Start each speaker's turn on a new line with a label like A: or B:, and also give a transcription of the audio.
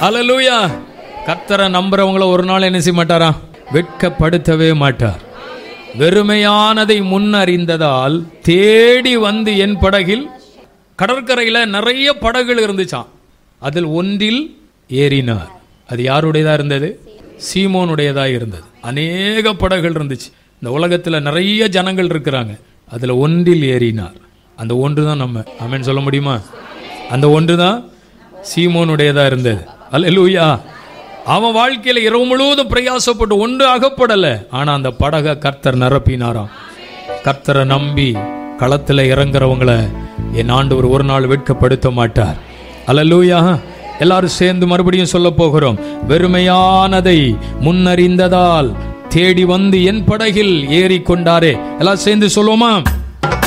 A: அல்லேலூயா கர்த்தரை நம்புறவங்கள ஒரு நாள் என்ன செய்ய மாட்டாரா வெட்கப்படுத்தவே மாட்டார் வெறுமையானதை முன்னறிந்ததால் தேடி வந்து என் படகில் கடற்கரையில் நிறைய படகுகள் இருந்துச்சாம் அதில் ஒன்றில் ஏறினார் அது யாருடையதா இருந்தது சீமோனுடையதா இருந்தது அநேக படகுகள் இருந்துச்சு இந்த உலகத்தில் நிறைய ஜனங்கள் இருக்கிறாங்க அதில் ஒன்றில் ஏறினார் அந்த ஒன்று தான் நம்ம ஆமென் சொல்ல முடியுமா அந்த ஒன்று தான் சீமோனுடையதா இருந்தது அல்லேலூயா அவன் வாழ்க்கையில இரவு முழுவதும் பிரயாசப்பட்டு ஒன்று அகப்படல ஆனா அந்த படகை கர்த்தர் நிரப்பினாராம் கர்த்தரை நம்பி களத்துல இறங்குறவங்கள என் ஆண்டவர் ஒரு நாள் வெட்கப்படுத்த மாட்டார் அல்லேலூயா எல்லாரும் சேர்ந்து மறுபடியும் சொல்ல போகிறோம் வெறுமையானதை முன்னறிந்ததால் தேடி வந்து என் படகில் ஏறி கொண்டாரே எல்லாம் சேர்ந்து சொல்லுவோமா